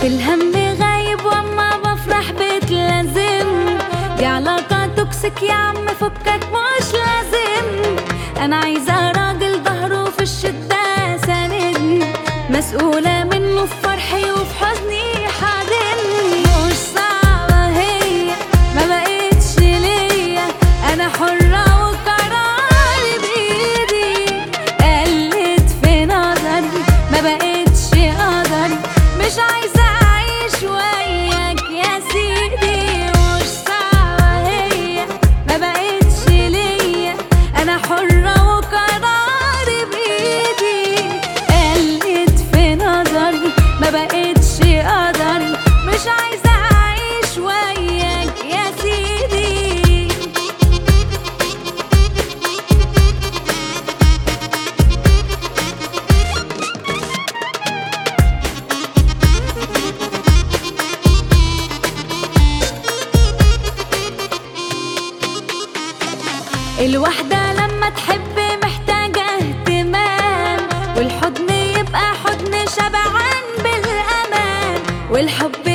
الهم غايب واما بفرح بتلازم دي علاقة توكسيك يا عم فكك مش لازم انا عايزة راجل ظهره في الشدة ساندني مسؤولة منه في فرحي وفي حزني حاضني مش صعبة هي ما بقتش ليا انا حرة وقراري بايدي قلت في نظري ما بقتش اقدر مش عايزة اعيش وياك يا سيدي مش صعبة هي ما بقتش ليا انا حرة وقراري بايدي قلت في نظري ما بقتش اقدر مش عايزة اعيش وياك يا سيدي الوحدة لما تحب محتاجة اهتمام والحضن يبقى حضن شبعان بالأمان والحب